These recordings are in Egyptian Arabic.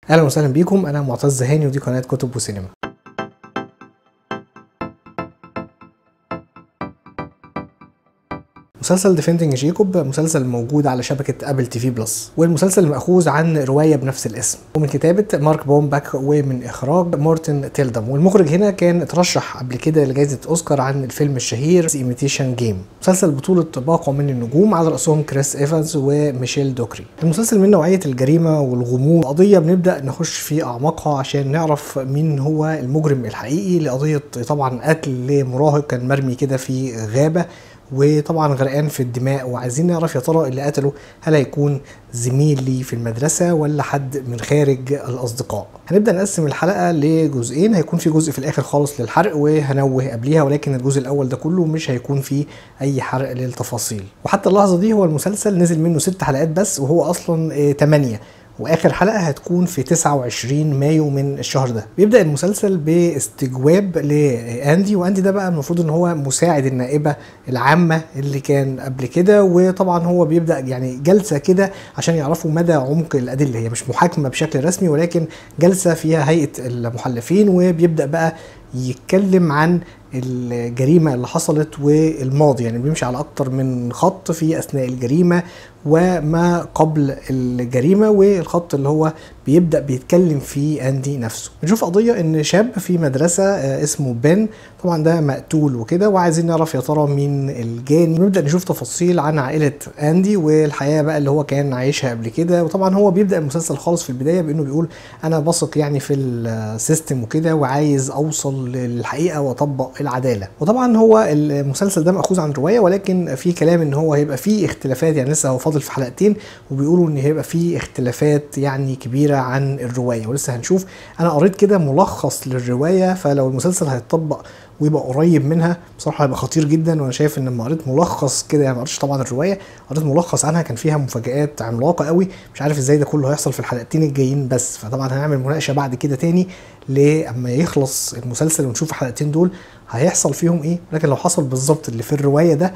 اهلا وسهلا بيكم انا معتز هاني ودي قناه كتب وسينما مسلسل ديفندنج جيكوب مسلسل موجود على شبكة أبل تي في بلس والمسلسل مأخوذ عن رواية بنفس الاسم ومن كتابة مارك بومباك ومن إخراج مورتن تيلدم والمخرج هنا كان اترشح قبل كده لجائزة أوسكار عن الفيلم الشهير إيميتيشن جيم مسلسل بطولة باقة من النجوم على رأسهم كريس إيفانز وميشيل دوكري المسلسل من نوعية الجريمة والغموض قضية بنبدأ نخش في أعماقها عشان نعرف مين هو المجرم الحقيقي لقضية طبعا قتل لمراهق كان مرمي كده في غابة وطبعا غرقان في الدماء وعايزين نعرف يا ترى اللي قتله هل هيكون زميل لي في المدرسه ولا حد من خارج الاصدقاء هنبدا نقسم الحلقه لجزئين هيكون في جزء في الاخر خالص للحرق وهنوه قبليها ولكن الجزء الاول ده كله مش هيكون فيه اي حرق للتفاصيل وحتى اللحظه دي هو المسلسل نزل منه ست حلقات بس وهو اصلا 8 واخر حلقه هتكون في 29 مايو من الشهر ده بيبدا المسلسل باستجواب لاندي واندي ده بقى المفروض ان هو مساعد النائبه العامه اللي كان قبل كده وطبعا هو بيبدا يعني جلسه كده عشان يعرفوا مدى عمق الادله هي مش محاكمه بشكل رسمي ولكن جلسه فيها هيئه المحلفين وبيبدا بقى يتكلم عن الجريمة اللي حصلت والماضي يعني بيمشي على أكتر من خط في أثناء الجريمة وما قبل الجريمة والخط اللي هو بيبدأ بيتكلم فيه أندي نفسه بنشوف قضية إن شاب في مدرسة اسمه بن طبعا ده مقتول وكده وعايزين نعرف يا ترى مين الجاني نبدأ نشوف تفاصيل عن عائلة أندي والحياة بقى اللي هو كان عايشها قبل كده وطبعا هو بيبدأ المسلسل خالص في البداية بإنه بيقول أنا بثق يعني في السيستم وكده وعايز أوصل للحقيقة وأطبق العداله وطبعا هو المسلسل ده ماخوذ عن روايه ولكن في كلام ان هو هيبقى فيه اختلافات يعني لسه هو فاضل في حلقتين وبيقولوا ان هيبقى فيه اختلافات يعني كبيره عن الروايه ولسه هنشوف انا قريت كده ملخص للروايه فلو المسلسل هيتطبق ويبقى قريب منها بصراحه هيبقى خطير جدا وانا شايف ان لما قريت ملخص كده يعني ما قريتش طبعا الروايه قريت ملخص عنها كان فيها مفاجات عملاقه قوي مش عارف ازاي ده كله هيحصل في الحلقتين الجايين بس فطبعا هنعمل مناقشه بعد كده تاني لما يخلص المسلسل ونشوف الحلقتين دول هيحصل فيهم ايه لكن لو حصل بالظبط اللي في الروايه ده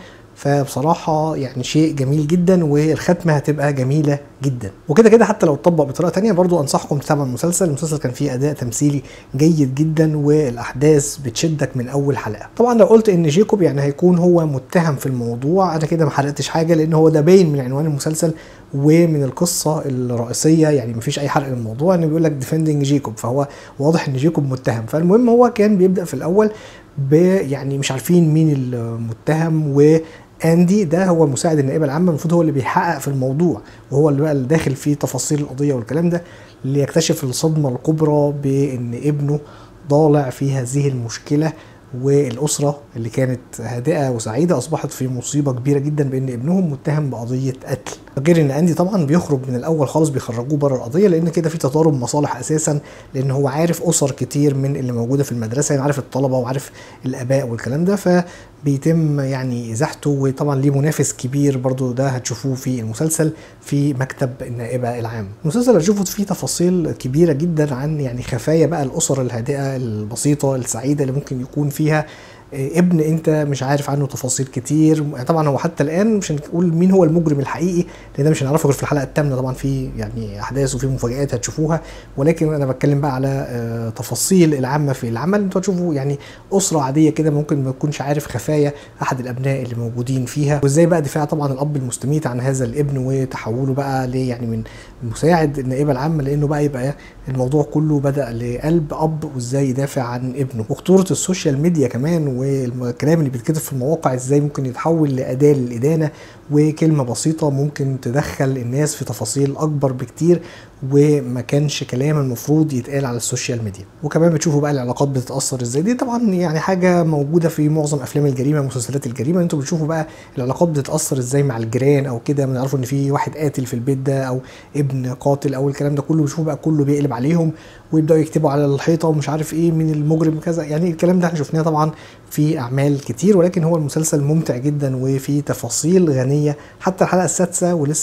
فبصراحة يعني شيء جميل جدا والختمة هتبقى جميلة جدا وكده كده حتى لو اتطبق بطريقة تانية برضو انصحكم تتابعوا المسلسل المسلسل كان فيه اداء تمثيلي جيد جدا والاحداث بتشدك من اول حلقة طبعا لو قلت ان جيكوب يعني هيكون هو متهم في الموضوع انا كده ما حرقتش حاجة لان هو ده باين من عنوان المسلسل ومن القصة الرئيسية يعني مفيش أي حرق للموضوع إنه بيقول لك ديفندنج جيكوب فهو واضح إن جيكوب متهم فالمهم هو كان بيبدأ في الأول ب يعني مش عارفين مين المتهم و اندي ده هو مساعد النائبه العامه المفروض هو اللي بيحقق في الموضوع وهو اللي بقى اللي داخل في تفاصيل القضيه والكلام ده اللي يكتشف الصدمه الكبرى بان ابنه ضالع في هذه المشكله والاسره اللي كانت هادئه وسعيده اصبحت في مصيبه كبيره جدا بان ابنهم متهم بقضيه قتل غير ان اندي طبعا بيخرج من الاول خالص بيخرجوه بره القضيه لان كده في تضارب مصالح اساسا لان هو عارف اسر كتير من اللي موجوده في المدرسه يعني عارف الطلبه وعارف الاباء والكلام ده فبيتم يعني ازاحته وطبعا ليه منافس كبير برضو ده هتشوفوه في المسلسل في مكتب النائبه العام المسلسل هتشوفوا فيه تفاصيل كبيره جدا عن يعني خفايا بقى الاسر الهادئه البسيطه السعيده اللي ممكن يكون فيها ابن انت مش عارف عنه تفاصيل كتير طبعا هو حتى الان مش هنقول مين هو المجرم الحقيقي لان ده مش هنعرفه غير في الحلقه الثامنه طبعا في يعني احداث وفي مفاجات هتشوفوها ولكن انا بتكلم بقى على تفاصيل العامه في العمل انتوا هتشوفوا يعني اسره عاديه كده ممكن ما تكونش عارف خفايا احد الابناء اللي موجودين فيها وازاي بقى دفاع طبعا الاب المستميت عن هذا الابن وتحوله بقى ل يعني من مساعد النائبه العامه لانه بقى يبقى الموضوع كله بدا لقلب اب وازاي يدافع عن ابنه وخطوره السوشيال ميديا كمان والكلام اللي بيتكتب في المواقع ازاي ممكن يتحول لاداه للادانه وكلمه بسيطه ممكن تدخل الناس في تفاصيل اكبر بكتير وما كانش كلام المفروض يتقال على السوشيال ميديا وكمان بتشوفوا بقى العلاقات بتتاثر ازاي دي طبعا يعني حاجه موجوده في معظم افلام الجريمه ومسلسلات الجريمه انتوا بتشوفوا بقى العلاقات بتتاثر ازاي مع الجيران او كده بنعرفوا ان في واحد قاتل في البيت ده او ابن قاتل او الكلام ده كله بتشوفوا بقى كله بيقلب عليهم ويبداوا يكتبوا على الحيطه ومش عارف ايه مين المجرم كذا يعني الكلام ده احنا شفناه طبعا في اعمال كتير ولكن هو المسلسل ممتع جدا وفيه تفاصيل غنيه حتى الحلقه السادسه ولسه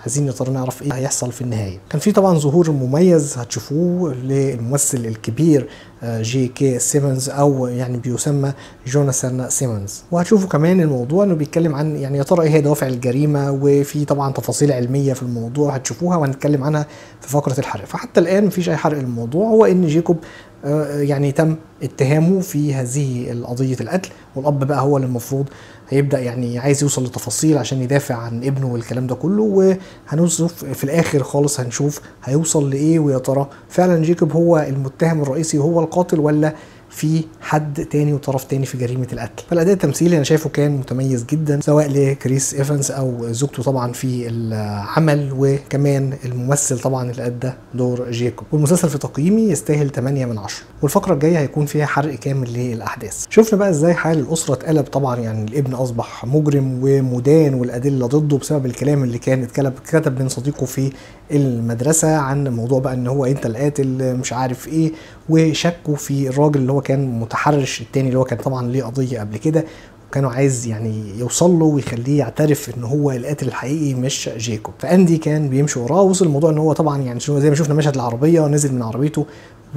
عايزين يا ترى نعرف ايه هيحصل في النهايه كان في طبعا ظهور مميز هتشوفوه للممثل الكبير جي كي سيمونز او يعني بيسمى جوناثان سيمونز وهتشوفوا كمان الموضوع انه بيتكلم عن يعني يا ترى ايه هي دوافع الجريمه وفي طبعا تفاصيل علميه في الموضوع هتشوفوها وهنتكلم عنها في فقره الحرق فحتى الان مفيش اي حرق الموضوع هو ان جيكوب يعني تم اتهامه في هذه قضيه القتل والاب بقى هو اللي المفروض هيبدا يعني عايز يوصل لتفاصيل عشان يدافع عن ابنه والكلام ده كله وهنوصف في الاخر خالص هنشوف هيوصل لايه ويا ترى فعلا جيكوب هو المتهم الرئيسي وهو القاتل ولا في حد تاني وطرف تاني في جريمه القتل فالاداء التمثيلي انا شايفه كان متميز جدا سواء لكريس ايفنز او زوجته طبعا في العمل وكمان الممثل طبعا اللي ادى دور جيكوب والمسلسل في تقييمي يستاهل 8 من 10 والفقره الجايه هيكون فيها حرق كامل للاحداث شفنا بقى ازاي حال الاسره اتقلب طبعا يعني الابن اصبح مجرم ومدان والادله ضده بسبب الكلام اللي كان اتكتب كتب من صديقه في المدرسه عن موضوع بقى ان هو انت القاتل مش عارف ايه وشكوا في الراجل اللي هو كان متحرش التاني اللي هو كان طبعا ليه قضيه قبل كده وكانوا عايز يعني يوصل له ويخليه يعترف ان هو القاتل الحقيقي مش جيكوب فاندي كان بيمشي وراه وصل الموضوع ان هو طبعا يعني زي ما شفنا مشهد العربيه ونزل من عربيته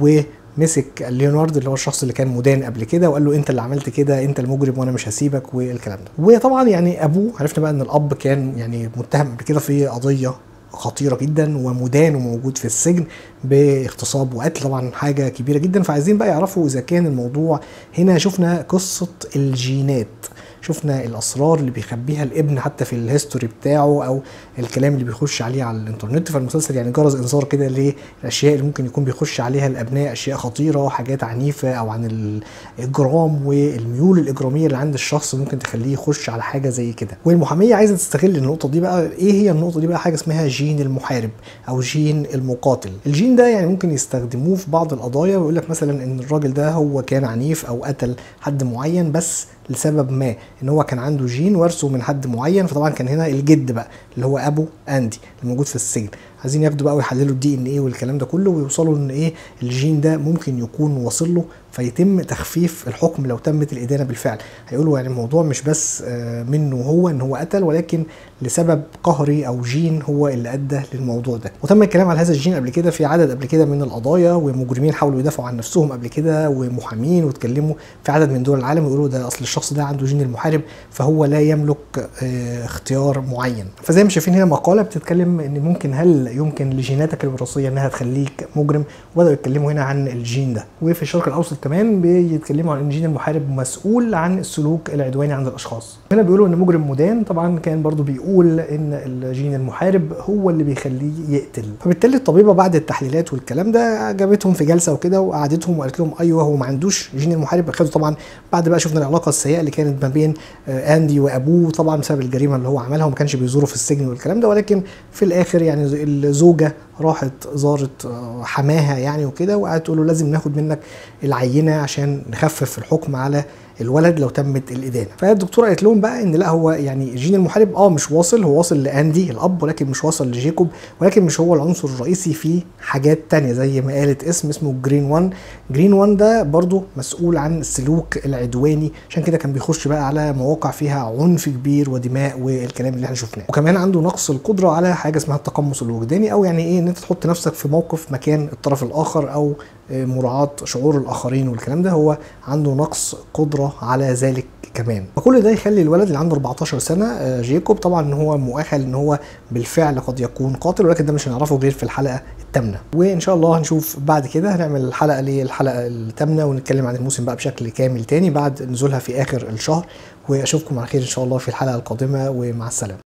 ومسك ليونارد اللي هو الشخص اللي كان مدان قبل كده وقال له انت اللي عملت كده انت المجرم وانا مش هسيبك والكلام ده وطبعا يعني ابوه عرفنا بقى ان الاب كان يعني متهم قبل كده في قضيه خطيره جدا ومدان وموجود في السجن باغتصاب وقتل طبعا حاجه كبيره جدا فعايزين بقى يعرفوا اذا كان الموضوع هنا شفنا قصه الجينات شفنا الاسرار اللي بيخبيها الابن حتى في الهيستوري بتاعه او الكلام اللي بيخش عليه على الانترنت فالمسلسل يعني جرس انذار كده للاشياء اللي ممكن يكون بيخش عليها الابناء اشياء خطيره حاجات عنيفه او عن الاجرام والميول الاجراميه اللي عند الشخص ممكن تخليه يخش على حاجه زي كده والمحاميه عايزه تستغل النقطه دي بقى ايه هي النقطه دي بقى حاجه اسمها جين المحارب او جين المقاتل الجين ده يعني ممكن يستخدموه في بعض القضايا ويقول لك مثلا ان الراجل ده هو كان عنيف او قتل حد معين بس لسبب ما ان هو كان عنده جين ورثه من حد معين فطبعا كان هنا الجد بقى اللي هو ابو اندي اللي موجود في السجن عايزين ياخدوا بقى ويحللوا الدي ان ايه والكلام ده كله ويوصلوا ان ايه الجين ده ممكن يكون واصل له فيتم تخفيف الحكم لو تمت الادانه بالفعل هيقولوا يعني الموضوع مش بس منه هو ان هو قتل ولكن لسبب قهري او جين هو اللي ادى للموضوع ده وتم الكلام على هذا الجين قبل كده في عدد قبل كده من القضايا ومجرمين حاولوا يدافعوا عن نفسهم قبل كده ومحامين واتكلموا في عدد من دول العالم ويقولوا ده اصل الشخص ده عنده جين المحارب فهو لا يملك اختيار معين فزي ما شايفين هنا مقاله بتتكلم ان ممكن هل يمكن لجيناتك الوراثيه انها تخليك مجرم وبداوا يتكلموا هنا عن الجين ده وفي الشرق الاوسط كمان بيتكلموا عن ان الجين المحارب مسؤول عن السلوك العدواني عند الاشخاص هنا بيقولوا ان مجرم مدان طبعا كان برضو بيقول ان الجين المحارب هو اللي بيخليه يقتل فبالتالي الطبيبه بعد التحليلات والكلام ده جابتهم في جلسه وكده وقعدتهم وقالت لهم ايوه هو ما عندوش جين المحارب اخدوا طبعا بعد بقى شفنا العلاقه السيئه اللي كانت ما بين اندي وابوه طبعا بسبب الجريمه اللي هو عملها وما كانش بيزوره في السجن والكلام ده ولكن في الاخر يعني الزوجه راحت زارت حماها يعني وكده وقعدت تقول له لازم ناخد منك العينه عشان نخفف الحكم على الولد لو تمت الادانه فالدكتوره قالت لهم بقى ان لا هو يعني جين المحارب اه مش واصل هو واصل لاندي الاب ولكن مش واصل لجيكوب ولكن مش هو العنصر الرئيسي في حاجات تانية زي ما قالت اسم اسمه جرين 1 جرين 1 ده برضو مسؤول عن السلوك العدواني عشان كده كان بيخش بقى على مواقع فيها عنف كبير ودماء والكلام اللي احنا شفناه وكمان عنده نقص القدره على حاجه اسمها التقمص الوجداني او يعني ايه ان انت تحط نفسك في موقف مكان الطرف الاخر او مراعاة شعور الآخرين والكلام ده هو عنده نقص قدرة على ذلك كمان فكل ده يخلي الولد اللي عنده 14 سنة جيكوب طبعا ان هو مؤهل ان هو بالفعل قد يكون قاتل ولكن ده مش هنعرفه غير في الحلقة الثامنة وان شاء الله هنشوف بعد كده هنعمل الحلقة للحلقة الثامنة ونتكلم عن الموسم بقى بشكل كامل تاني بعد نزولها في اخر الشهر واشوفكم على خير ان شاء الله في الحلقة القادمة ومع السلامة